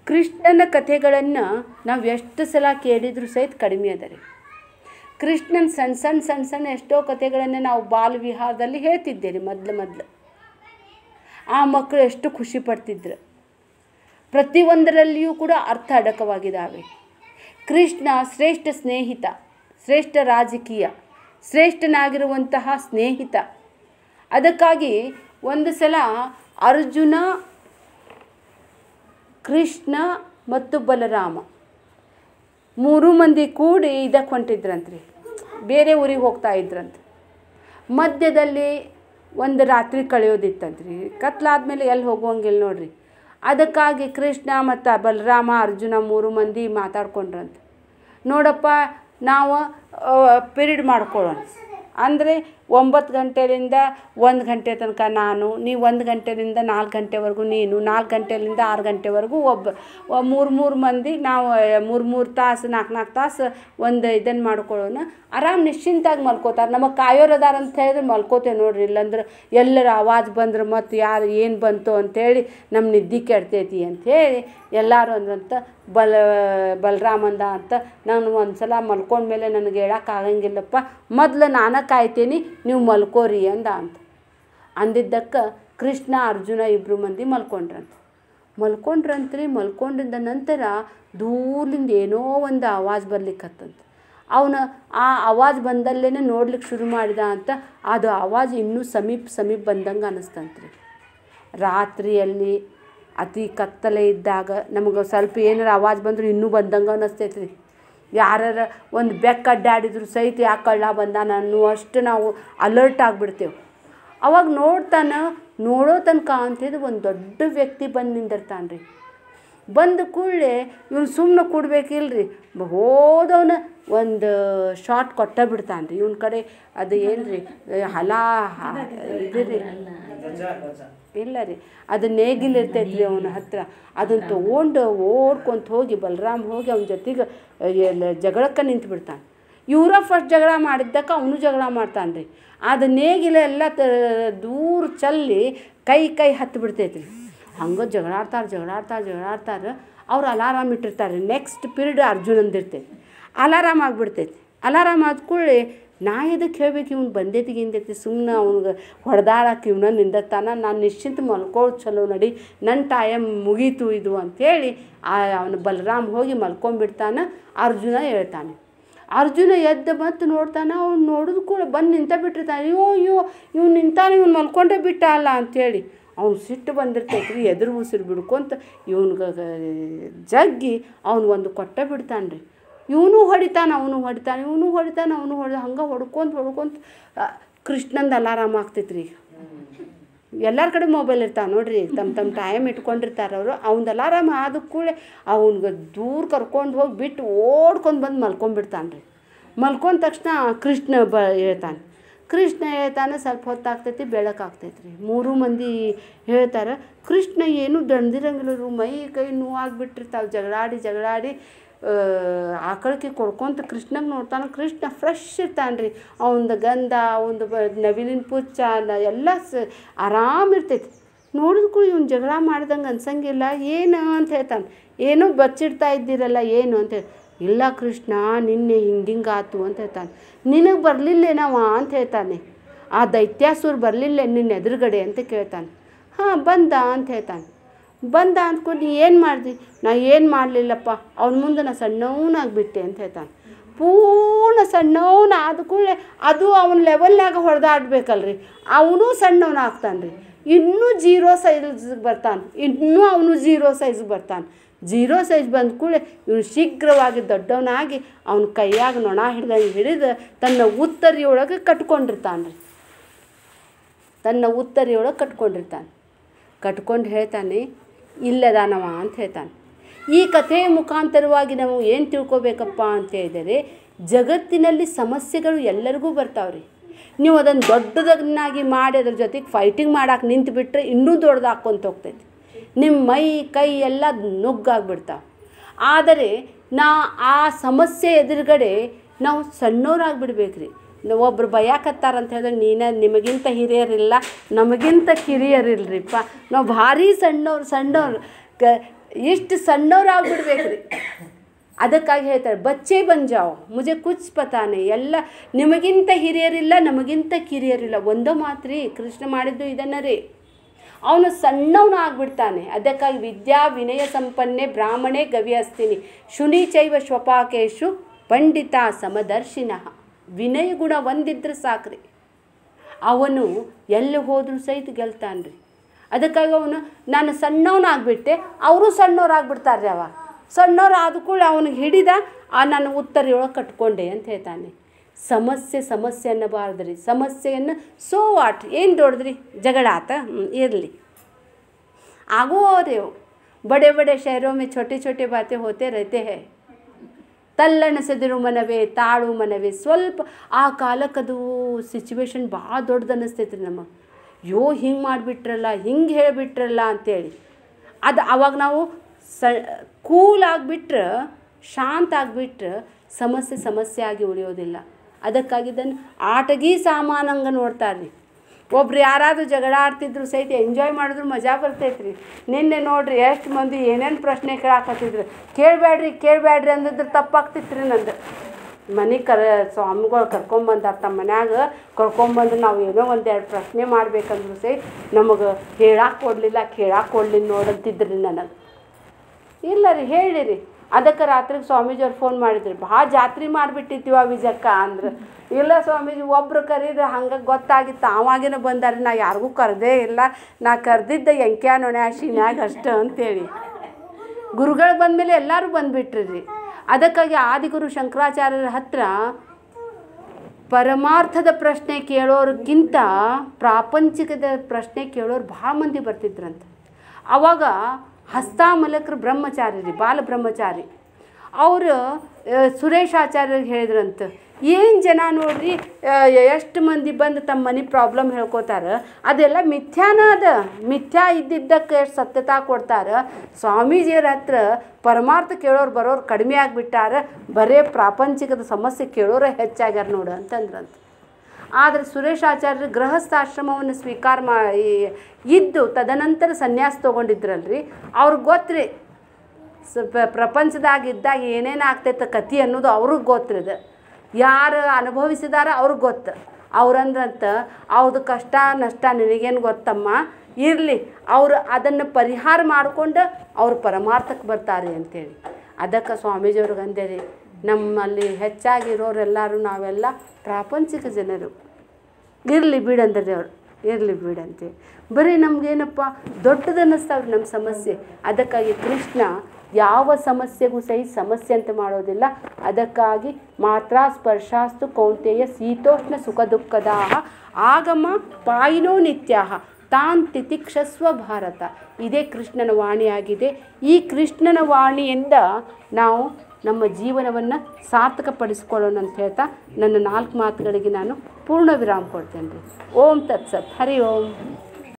ಕೃಷ್ಣನ ಕಥೆಗಳನ್ನು ನಾವು ಎಷ್ಟು ಸಲ ಕೇಳಿದರೂ ಸಹಿತ ಕಡಿಮೆ ಅದ ರೀ ಕೃಷ್ಣನ ಸಣ್ಣ ಸಣ್ಣ ಸಣ್ಣ ಸಣ್ಣ ಎಷ್ಟೋ ಕಥೆಗಳನ್ನು ನಾವು ಬಾಲ ವಿಹಾರದಲ್ಲಿ ಹೇಳ್ತಿದ್ದೇವೆ ಮೊದಲು ಮೊದಲು ಆ ಮಕ್ಕಳು ಎಷ್ಟು ಖುಷಿ ಪಡ್ತಿದ್ರು ಪ್ರತಿಯೊಂದರಲ್ಲಿಯೂ ಕೂಡ ಅರ್ಥ ಅಡಕವಾಗಿದ್ದಾವೆ ಕೃಷ್ಣ ಶ್ರೇಷ್ಠ ಸ್ನೇಹಿತ ಶ್ರೇಷ್ಠ ರಾಜಕೀಯ ಶ್ರೇಷ್ಠನಾಗಿರುವಂತಹ ಸ್ನೇಹಿತ ಅದಕ್ಕಾಗಿ ಒಂದು ಸಲ ಅರ್ಜುನ ಕೃಷ್ಣ ಮತ್ತು ಬಲರಾಮ ಮೂರು ಮಂದಿ ಕೂಡಿ ಇದಕ್ಕೆ ಹೊಂಟಿದ್ರಂತ್ರಿ ಬೇರೆ ಊರಿಗೆ ಹೋಗ್ತಾ ಇದ್ರಂತ ಮಧ್ಯದಲ್ಲಿ ಒಂದು ರಾತ್ರಿ ಕಳೆಯೋದಿತ್ತಂತ್ರಿ ಕತ್ಲಾದ್ಮೇಲೆ ಎಲ್ಲಿ ಹೋಗುವಂಗಿಲ್ಲ ನೋಡ್ರಿ ಅದಕ್ಕಾಗಿ ಕೃಷ್ಣ ಮತ್ತು ಬಲರಾಮ ಅರ್ಜುನ ಮೂರು ಮಂದಿ ಮಾತಾಡ್ಕೊಂಡ್ರಂತ ನೋಡಪ್ಪ ನಾವು ಪಿರಿಯಡ್ ಮಾಡ್ಕೊಳ್ಳೋಣ ಅಂದರೆ ಒಂಬತ್ತು ಗಂಟೆಯಿಂದ ಒಂದು ಗಂಟೆ ತನಕ ನಾನು ನೀವು ಒಂದು ಗಂಟೆಯಿಂದ ನಾಲ್ಕು ಗಂಟೆವರೆಗೂ ನೀನು ನಾಲ್ಕು ಗಂಟೆಯಿಂದ ಆರು ಗಂಟೆವರೆಗೂ ಒಬ್ಬ ಮೂರು ಮೂರು ಮಂದಿ ನಾವು ಮೂರು ಮೂರು ತಾಸು ನಾಲ್ಕು ನಾಲ್ಕು ತಾಸು ಒಂದು ಇದನ್ನು ಮಾಡ್ಕೊಳ್ಳೋಣ ಆರಾಮ್ ನಿಶ್ಚಿಂತಾಗಿ ಮಲ್ಕೋತಾರೆ ನಮಗೆ ಕಾಯೋರು ಅದಾರ ಅಂತ ಹೇಳಿದ್ರೆ ಮಲ್ಕೋತೇವೆ ನೋಡ್ರಿ ಇಲ್ಲಂದ್ರೆ ಎಲ್ಲರ ಆವಾಜ್ ಬಂದ್ರೆ ಮತ್ತು ಯಾರು ಏನು ಬಂತು ಅಂಥೇಳಿ ನಮ್ಮ ನಿದ್ದೆ ಕೆಡ್ತೈತಿ ಅಂಥೇಳಿ ಎಲ್ಲರೂ ಅಂದ್ರಂತ ಬಲ ಬಲರಾಮಂದ ಅಂತ ನಾನು ಒಂದು ಸಲ ಮಲ್ಕೊಂಡ್ಮೇಲೆ ನನಗೆ ಹೇಳೋಕ್ಕಾಗಂಗಿಲ್ಲಪ್ಪ ಮೊದಲು ನಾನು ಕಾಯ್ತೀನಿ ನೀವು ಮಲ್ಕೋರಿ ಅಂದ ಅಂತ ಅಂದಿದ್ದಕ್ಕೆ ಕೃಷ್ಣ ಅರ್ಜುನ ಇಬ್ಬರು ಮಂದಿ ಮಲ್ಕೊಂಡ್ರಂತ ಮಲ್ಕೊಂಡ್ರಂತ್ರಿ ಮಲ್ಕೊಂಡಿದ್ದ ನಂತರ ದೂರದಿಂದ ಏನೋ ಒಂದು ಆವಾಜ್ ಬರ್ಲಿಕ್ಕತ್ತಂತ ಅವನು ಆ ಆವಾಜ್ ಬಂದಲ್ಲೇ ನೋಡ್ಲಿಕ್ಕೆ ಶುರು ಮಾಡಿದ ಅಂತ ಅದು ಆವಾಜ್ ಇನ್ನೂ ಸಮೀಪ ಸಮೀಪ ಬಂದಂಗೆ ಅನ್ನಿಸ್ತಂತ್ರಿ ರಾತ್ರಿಯಲ್ಲಿ ಅತಿ ಕತ್ತಲೆ ಇದ್ದಾಗ ನಮಗೆ ಸ್ವಲ್ಪ ಏನಾರ ಆವಾಜ್ ಬಂದ್ರೆ ಇನ್ನೂ ಬಂದಂಗೆ ಅನ್ನಿಸ್ತೈತೆ ರೀ ಯಾರಾರ ಒಂದು ಬೆಕ್ಕ ಅಡ್ಡಾಡಿದ್ರು ಸಹಿತ ಯಾಕೆ ಕಳ್ಳ ಬಂದಾನ ಅನ್ನುವಷ್ಟು ನಾವು ಅಲರ್ಟ್ ಆಗಿಬಿಡ್ತೇವೆ ಅವಾಗ ನೋಡ್ತಾನೆ ನೋಡೋ ತನಕ ಅಂತಿದ್ದು ಒಂದು ದೊಡ್ಡ ವ್ಯಕ್ತಿ ಬಂದು ನಿಂದಿರ್ತಾನೆ ರೀ ಬಂದ ಕೂಡಲೇ ಇವ್ನು ಸುಮ್ಮನೆ ಕೊಡ್ಬೇಕಿಲ್ರಿ ಹೋದವನ ಒಂದು ಶಾರ್ಟ್ ಕೊಟ್ಟ ಬಿಡ್ತಾನೆ ರೀ ಇವ್ನ ಕಡೆ ಅದು ಏನು ರೀ ಹಲ ಇದು ರೀ ಇಲ್ಲ ರೀ ಅದು ನೇಗಿಲ್ ಇರ್ತೈತೆ ರೀ ಅವನ ಹತ್ರ ಅದನ್ನು ತೊಗೊಂಡು ಓಡ್ಕೊಂತ ಹೋಗಿ ಬಲರಾಮ್ ಹೋಗಿ ಅವನ ಜೊತೆಗೆ ಎಲ್ಲ ಜಗಳಕ್ಕೆ ನಿಂತು ಬಿಡ್ತಾನೆ ಇವರ ಫಸ್ಟ್ ಜಗಳ ಮಾಡಿದ್ದಕ್ಕೆ ಅವನು ಜಗಳ ಮಾಡ್ತಾನೆ ರೀ ಅದು ನೇಗಿಲ ಎಲ್ಲ ತ ದೂರ ಚಲ್ಲಿ ಕೈ ಕೈ ಹತ್ತು ಬಿಡ್ತೈತೆ ರೀ ಹಂಗೆ ಜಗಳಾಡ್ತಾರೆ ಜಗಳಾಡ್ತಾರೆ ಜಗಳಾಡ್ತಾರೆ ಅವ್ರು ಅಲಾರಾಮ್ ಇಟ್ಟಿರ್ತಾರೆ ನೆಕ್ಸ್ಟ್ ಪಿರಿಯಡ್ ಅರ್ಜುನಂದಿರ್ತೈತಿ ಅಲಾರಾಮ್ ಆಗಿಬಿಡ್ತೈತಿ ಅಲಾರಾಮ್ ಆದ ಕೂಡಲೇ ನಾ ಎದಕ್ಕೆ ಹೇಳ್ಬೇಕು ಇವ್ನು ಬಂದೈತಿ ಗಿಂದೈತಿ ಸುಮ್ಮನೆ ಅವ್ನಿಗೆ ಹೊಡೆದಾಡಕ್ಕೆ ಇವನ ನಿಂದತ್ತಾನ ನಾನು ನಿಶ್ಚಿಂತ ಮಲ್ಕೊಳ್ಳೋದು ಚಲೋ ನಡಿ ನನ್ನ ಟೈಮ್ ಮುಗೀತು ಇದು ಅಂಥೇಳಿ ಆ ಅವನು ಬಲರಾಮ್ ಹೋಗಿ ಮಲ್ಕೊಂಡ್ಬಿಡ್ತಾನೆ ಅರ್ಜುನ ಹೇಳ್ತಾನೆ ಅರ್ಜುನ ಎದ್ದು ಮತ್ತು ನೋಡ್ತಾನೆ ಅವ್ನು ನೋಡಿದ ಕೂಡ ಬಂದು ನಿಂತ ಬಿಟ್ಟಿರ್ತಾನೆ ಅಯ್ಯೋ ಅಯ್ಯೋ ಇವ್ನು ನಿಂತಾನೆ ಇವ್ನು ಮಲ್ಕೊಂಡೇ ಬಿಟ್ಟ ಅಲ್ಲ ಅಂಥೇಳಿ ಅವ್ನು ಸಿಟ್ಟು ಬಂದಿರ್ತೈತೆ ರೀ ಎದುರು ಉಸಿರು ಬಿಡ್ಕೊಂತ ಇವ್ನಿಗೆ ಜಗ್ಗಿ ಅವ್ನು ಒಂದು ಕೊಟ್ಟ ಬಿಡ್ತಾನೆ ರೀ ಇವನು ಹೊಡಿತಾನೆ ಅವನು ಹೊಡಿತಾನೆ ಇವನು ಹೊಡಿತಾನೆ ಅವನು ಹೊಡಿ ಹಂಗೆ ಹೊಡ್ಕೊಂತ ಹೊಡ್ಕೊಂತ ಕೃಷ್ಣಂದು ಅಲಾರಾಮ್ ಆಗ್ತೈತೆ ರೀ ಎಲ್ಲರ ಕಡೆ ಮೊಬೈಲ್ ಇರ್ತಾವೆ ನೋಡ್ರಿ ತಮ್ಮ ತಮ್ಮ ಟೈಮ್ ಇಟ್ಕೊಂಡಿರ್ತಾರೆ ಅವರು ಅವ್ನ ಅಲಾರಾಮ್ ಆದ ಕೂಡಲೇ ಅವ್ನಿಗೆ ದೂರ ಕರ್ಕೊಂಡು ಹೋಗಿ ಬಿಟ್ಟು ಓಡ್ಕೊಂಡು ಬಂದು ಮಲ್ಕೊಂಡ್ಬಿಡ್ತಾನೆ ರೀ ಮಲ್ಕೊಂಡ ತಕ್ಷಣ ಕೃಷ್ಣ ಬ ಹೇಳ್ತಾನೆ ಕೃಷ್ಣ ಹೇಳ್ತಾನೆ ಸ್ವಲ್ಪ ಹೊತ್ತಾಗ್ತೈತಿ ಬೆಳಕಾಗ್ತೈತಿ ರೀ ಮೂರು ಮಂದಿ ಹೇಳ್ತಾರೆ ಕೃಷ್ಣ ಏನು ದಣ್ದಿರಂಗಿಲ್ಲ ರೀ ಮೈ ಕೈ ನೋವಾಗಿಬಿಟ್ಟಿರ್ತಾವೆ ಜಗಳಾಡಿ ಜಗಳಾಡಿ ಆಕಳಕ್ಕೆ ಕೊಡ್ಕೊಂತ ಕೃಷ್ಣಗೆ ನೋಡ್ತಾನೆ ಕೃಷ್ಣ ಫ್ರೆಶ್ ಇರ್ತಾನೆ ರೀ ಅವಂದು ಗಂಧ ಅವಂದು ಬ ನವಿಲಿನ ಪುಚ್ಚ ನ ಎಲ್ಲ ಸ ಆರಾಮ್ ಇರ್ತೈತಿ ನೋಡಿದ ಕೂಡ ಇವ್ನು ಜಗಳ ಮಾಡ್ದಂಗೆ ಅನ್ಸಂಗಿಲ್ಲ ಏನು ಅಂತ ಹೇಳ್ತಾನೆ ಏನೋ ಬಚ್ಚಿಡ್ತಾ ಇದ್ದೀರಲ್ಲ ಏನು ಅಂತ ಹೇಳಿ ಇಲ್ಲ ಕೃಷ್ಣ ನಿನ್ನೆ ಹಿಂಗಿಂಗೆ ಆತು ಅಂತ ಹೇಳ್ತಾನೆ ನಿನಗೆ ಬರಲಿಲ್ಲೇನವ ಅಂತ ಹೇಳ್ತಾನೆ ಆ ದೈತ್ಯಾಸುರ ಬರಲಿಲ್ಲ ನಿನ್ನ ಎದುರುಗಡೆ ಅಂತ ಕೇಳ್ತಾನೆ ಹಾಂ ಬಂದ ಅಂತ ಹೇಳ್ತಾನೆ ಬಂದ ಅಂದ್ಕೊಂಡು ನೀ ಏನು ಮಾಡ್ದಿ ನಾ ಏನು ಮಾಡಲಿಲ್ಲಪ್ಪ ಅವ್ನ ಮುಂದೆ ನಾ ಸಣ್ಣವನಾಗ್ಬಿಟ್ಟೆ ಅಂತ ಹೇಳ್ತಾನೆ ಪೂರ್ಣ ಸಣ್ಣವನ ಆದ ಕೂಡಲೇ ಅದು ಅವನ ಲೆವೆಲ್ನಾಗ ಹೊಡೆದಾಡ್ಬೇಕಲ್ರಿ ಅವನು ಸಣ್ಣವನಾಗ್ತಾನೆ ರೀ ಇನ್ನೂ ಜೀರೋ ಸೈಜ್ಗೆ ಬರ್ತಾನೆ ಇನ್ನೂ ಅವನು ಜೀರೋ ಸೈಜ್ಗೆ ಬರ್ತಾನೆ ಜೀರೋ ಸೈಜ್ ಬಂದ ಕೂಡಲೇ ಇವನು ಶೀಘ್ರವಾಗಿ ದೊಡ್ಡವನಾಗಿ ಅವನ ಕೈಯಾಗ ನೊಣ ಹಿಡ್ದಂಗೆ ಹಿಡಿದು ತನ್ನ ಉತ್ತರಿಯೊಳಗೆ ಕಟ್ಕೊಂಡಿರ್ತಾನೆ ರೀ ತನ್ನ ಉತ್ತರಿಯೊಳಗೆ ಕಟ್ಕೊಂಡಿರ್ತಾನೆ ಕಟ್ಕೊಂಡು ಹೇಳ್ತಾನೆ ಇಲ್ಲದಾನವ ಅಂತ ಹೇಳ್ತಾನೆ ಈ ಕಥೆಯ ಮುಖಾಂತರವಾಗಿ ನಾವು ಏನು ತಿಳ್ಕೊಬೇಕಪ್ಪ ಅಂತ ಹೇಳಿದರೆ ಜಗತ್ತಿನಲ್ಲಿ ಸಮಸ್ಯೆಗಳು ಎಲ್ಲರಿಗೂ ಬರ್ತಾವ್ರಿ ನೀವು ಅದನ್ನು ದೊಡ್ಡದನ್ನಾಗಿ ಮಾಡಿ ಅದ್ರ ಜೊತೆಗೆ ಫೈಟಿಂಗ್ ಮಾಡಕ್ಕೆ ನಿಂತು ಬಿಟ್ಟರೆ ಇನ್ನೂ ದೊಡ್ಡದಾಕೊಂತ ಹೋಗ್ತೈತಿ ನಿಮ್ಮ ಮೈ ಕೈ ಎಲ್ಲ ನುಗ್ಗಾಗ್ಬಿಡ್ತಾವೆ ಆದರೆ ನಾ ಆ ಸಮಸ್ಯೆ ಎದುರುಗಡೆ ನಾವು ಸಣ್ಣವ್ರಾಗ್ಬಿಡ್ಬೇಕ್ರಿ ಒಬ್ರು ಬಯಾಕತ್ತಾರಂತ ಹೇಳಿದ್ರೆ ನೀನು ನಿಮಗಿಂತ ಹಿರಿಯರಿಲ್ಲ ನಮಗಿಂತ ಕಿರಿಯರಿಲ್ರಿಪ್ಪ ನಾವು ಭಾರಿ ಸಣ್ಣವ್ರು ಸಣ್ಣವ್ರು ಕ ಎಷ್ಟು ಸಣ್ಣವ್ರಾಗ್ಬಿಡ್ಬೇಕ್ರಿ ಅದಕ್ಕಾಗಿ ಹೇಳ್ತಾರೆ ಬಚ್ಚೆ ಬಂಜಾವ್ ಮುಜೆ ಕುಚ್ ಪತಾನೆ ಎಲ್ಲ ನಿಮಗಿಂತ ಹಿರಿಯರಿಲ್ಲ ನಮಗಿಂತ ಕಿರಿಯರಿಲ್ಲ ಒಂದೋ ಮಾತ್ರಿ ಕೃಷ್ಣ ಮಾಡಿದ್ದು ಇದನ್ನ ರೀ ಅವನು ಸಣ್ಣವನು ಆಗ್ಬಿಡ್ತಾನೆ ಅದಕ್ಕಾಗಿ ವಿದ್ಯಾ ವಿನಯ ಸಂಪನ್ನೆ ಬ್ರಾಹ್ಮಣೇ ಗವಿ ಹಸ್ತಿನಿ ಶುನಿ ಚೈವ ಶ್ವಪಾಕೇಶು ಪಂಡಿತ ಸಮದರ್ಶಿನಃ ವಿನಯ ಗುಣ ಒಂದಿದ್ರೆ ಸಾಕ್ರಿ ಅವನು ಎಲ್ಲಿ ಹೋದರೂ ಸಹಿತ ಗೆಲ್ತಾನ್ರಿ ಅದಕ್ಕಾಗಿ ಅವನು ನಾನು ಸಣ್ಣವನಾಗ್ಬಿಟ್ಟೆ ಅವರು ಸಣ್ಣವ್ರಾಗ್ಬಿಡ್ತಾರೆ ಅವ ಸಣ್ಣವ್ರು ಆದ ಕೂಡ ಅವನಿಗೆ ಹಿಡಿದ ಆ ನಾನು ಉತ್ತರೊಳಗೆ ಕಟ್ಕೊಂಡೆ ಅಂತ ಹೇಳ್ತಾನೆ ಸಮಸ್ಯೆ ಸಮಸ್ಯೆ ಅನ್ನಬಾರ್ದು ರೀ ಸಮಸ್ಯೆಯನ್ನು ಸೋ ವಾಟ್ ಏನು ದೊಡ್ಡದ್ರಿ ಜಗಳ ಆತ ಇರಲಿ ಆಗೋ रहे हो बड़े बड़े शहरों में छोटे छोटे बातें होते रहते हैं ತಲ್ಲಣಿಸಿದಿರು ಮನವೇ ತಾಳು ಮನವೇ ಸ್ವಲ್ಪ ಆ ಕಾಲಕ್ಕದು ಸಿಚುವೇಶನ್ ಭಾಳ ದೊಡ್ಡದು ಅನ್ನಿಸ್ತೈತ್ರಿ ನಮಗೆ ಯೋ ಹಿಂಗೆ ಮಾಡಿಬಿಟ್ರಲ್ಲ ಹಿಂಗೆ ಹೇಳಿಬಿಟ್ರಲ್ಲ ಅಂತೇಳಿ ಅದು ಅವಾಗ ನಾವು ಸ ಕೂಲ್ ಆಗಿಬಿಟ್ರೆ ಶಾಂತ ಆಗಿಬಿಟ್ರೆ ಸಮಸ್ಯೆ ಸಮಸ್ಯೆ ಆಗಿ ಉಳಿಯೋದಿಲ್ಲ ಅದಕ್ಕಾಗಿ ಇದನ್ನು ಆಟಗಿ ಸಾಮಾನಂಗ ನೋಡ್ತಾರೆ ಒಬ್ರು ಯಾರಾದರೂ ಜಗಳ ಆಡ್ತಿದ್ರು ಸಹಿತ ಎಂಜಾಯ್ ಮಾಡಿದ್ರು ಮಜಾ ಬರ್ತೈತ್ರಿ ನಿನ್ನೆ ನೋಡ್ರಿ ಎಷ್ಟು ಮಂದಿ ಏನೇನು ಪ್ರಶ್ನೆ ಕೇಳಾಕತ್ತಿದ್ರು ಕೇಳಬೇಡ್ರಿ ಕೇಳಬೇಡ್ರಿ ಅಂದಿದ್ರೆ ತಪ್ಪಾಗ್ತಿತ್ತು ರೀ ನಂದು ಮನೆಗೆ ಕರ ಸ್ವಾಮಿಗಳು ಕರ್ಕೊಂಬಂದಾರ ತಮ್ಮ ಮನ್ಯಾಗ ಕರ್ಕೊಂಬಂದು ನಾವು ಏನೋ ಒಂದೆರಡು ಪ್ರಶ್ನೆ ಮಾಡ್ಬೇಕಂದ್ರು ಸಹಿತ ನಮಗೆ ಹೇಳಕ್ಕೆ ಕೊಡಲಿಲ್ಲ ಕೇಳಕ್ಕೆ ಕೊಡ್ಲಿಲ್ಲ ನೋಡಂತಿದ್ರಿ ನನಗೆ ಇಲ್ಲ ರೀ ಹೇಳಿರಿ ಅದಕ್ಕೆ ರಾತ್ರಿಗೆ ಸ್ವಾಮೀಜಿಯವ್ರು ಫೋನ್ ಮಾಡಿದ್ರು ಭಾಳ ಜಾತ್ರೆ ಮಾಡಿಬಿಟ್ಟಿದ್ದೀವ ವಿಜಕ್ಕ ಅಂದ್ರೆ ಇಲ್ಲ ಸ್ವಾಮೀಜಿ ಒಬ್ರು ಕರೀದ್ರೆ ಹಂಗೆ ಗೊತ್ತಾಗಿತ್ತು ಅವಾಗಿನ ಬಂದಾರೆ ನಾ ಯಾರಿಗೂ ಕರೆದೇ ಇಲ್ಲ ನಾ ಕರೆದಿದ್ದ ಎಂಕ್ಯಾ ನೊಣೆ ಶಿನ್ಯಾಗ ಅಷ್ಟು ಅಂತೇಳಿ ಗುರುಗಳು ಬಂದಮೇಲೆ ಎಲ್ಲರೂ ಬಂದುಬಿಟ್ರಿ ರೀ ಅದಕ್ಕಾಗಿ ಆದಿಗುರು ಶಂಕರಾಚಾರ್ಯರ ಹತ್ರ ಪರಮಾರ್ಥದ ಪ್ರಶ್ನೆ ಕೇಳೋರ್ಗಿಂತ ಪ್ರಾಪಂಚಿಕದ ಪ್ರಶ್ನೆ ಕೇಳೋರು ಭಾಳ ಮಂದಿ ಬರ್ತಿದ್ರಂತೆ ಆವಾಗ ಹಸ್ತಾಮಲಕರು ಬ್ರಹ್ಮಚಾರಿ ರೀ ಬಾಲ ಬ್ರಹ್ಮಚಾರಿ ಅವರು ಸುರೇಶ್ ಆಚಾರ್ಯರಿಗೆ ಹೇಳಿದ್ರಂತ ಏನು ಜನ ನೋಡ್ರಿ ಎಷ್ಟು ಮಂದಿ ಬಂದು ತಮ್ಮ ಮನೆ ಪ್ರಾಬ್ಲಮ್ ಹೇಳ್ಕೊತಾರೆ ಅದೆಲ್ಲ ಮಿಥ್ಯಾನ ಅದ ಮಿಥ್ಯಾ ಇದ್ದಿದ್ದಕ್ಕೆ ಎಷ್ಟು ಸತ್ಯತಾ ಕೊಡ್ತಾರೆ ಸ್ವಾಮೀಜಿಯರ ಹತ್ರ ಪರಮಾರ್ಥ ಕೇಳೋರು ಬರೋರು ಕಡಿಮೆ ಆಗಿಬಿಟ್ಟಾರ ಬರೇ ಪ್ರಾಪಂಚಿಕದ ಸಮಸ್ಯೆ ಕೇಳೋರೇ ಹೆಚ್ಚಾಗ್ಯಾರ ನೋಡು ಅಂತಂದ್ರಂತ ಆದರೆ ಸುರೇಶ್ ಆಚಾರ್ಯರು ಗೃಹಸ್ಥಾಶ್ರಮವನ್ನು ಸ್ವೀಕಾರ ಮಾ ಈ- ಇದ್ದು ತದನಂತರ ಸನ್ಯಾಸ ತೊಗೊಂಡಿದ್ರಲ್ರಿ ಅವ್ರಿಗೆ ಗೊತ್ತ್ರಿ ಸ್ವಲ್ಪ ಪ್ರಪಂಚದಾಗಿದ್ದಾಗ ಏನೇನು ಆಗ್ತೈತೆ ಕತಿ ಅನ್ನೋದು ಅವ್ರಿಗೆ ಗೊತ್ತಿದೆ ಯಾರು ಅನುಭವಿಸಿದಾರ ಅವ್ರಿಗೆ ಗೊತ್ತು ಅವ್ರಂದ್ರಂತ ಅವ್ರದ್ದು ಕಷ್ಟ ನಷ್ಟ ನಿನಗೇನು ಗೊತ್ತಮ್ಮ ಇರಲಿ ಅವರು ಅದನ್ನು ಪರಿಹಾರ ಮಾಡಿಕೊಂಡು ಅವ್ರು ಪರಮಾರ್ಥಕ್ಕೆ ಬರ್ತಾರೆ ಅಂತೇಳಿ ಅದಕ್ಕೆ ಸ್ವಾಮೀಜಿಯವ್ರಿಗೆ ಅಂದೇರಿ ನಮ್ಮಲ್ಲಿ ಹೆಚ್ಚಾಗಿರೋರೆಲ್ಲರೂ ನಾವೆಲ್ಲ ಪ್ರಾಪಂಚಿಕ ಜನರು ಇರಲಿ ಬಿಡಂದ್ರಿ ಅವ್ರು ಇರಲಿ ಬಿಡಂತೆ ಬರೀ ನಮಗೇನಪ್ಪ ದೊಡ್ಡದು ಅನ್ನಿಸ್ತಾವ್ರಿ ನಮ್ಮ ಸಮಸ್ಯೆ ಅದಕ್ಕಾಗಿ ಕೃಷ್ಣ ಯಾವ ಸಮಸ್ಯೆಗೂ ಸಹಿತ ಸಮಸ್ಯೆ ಅಂತ ಮಾಡೋದಿಲ್ಲ ಅದಕ್ಕಾಗಿ ಮಾತ್ರ ಸ್ಪರ್ಶಾಸ್ತು ಕೌಂತೆಯ ಶೀತೋಷ್ಣ ಸುಖ ದುಃಖದಾಹ ಆಗಮ ಪಾಯಿನೋ ನಿತ್ಯಾಹ ತಾನ್ ತಿತಿಕ್ಷಸ್ವ ಭಾರತ ಇದೇ ಕೃಷ್ಣನ ವಾಣಿಯಾಗಿದೆ ಈ ಕೃಷ್ಣನ ವಾಣಿಯಿಂದ ನಾವು ನಮ್ಮ ಜೀವನವನ್ನು ಸಾರ್ಥಕಪಡಿಸ್ಕೊಳ್ಳೋಣ ಅಂತ ಹೇಳ್ತಾ ನನ್ನ ನಾಲ್ಕು ಮಾತುಗಳಿಗೆ ನಾನು ಪೂರ್ಣ ವಿರಾಮ ಕೊಡ್ತೇನೆ ರೀ ಓಂ ತತ್ಸತ್ ಹರಿ ಓಂ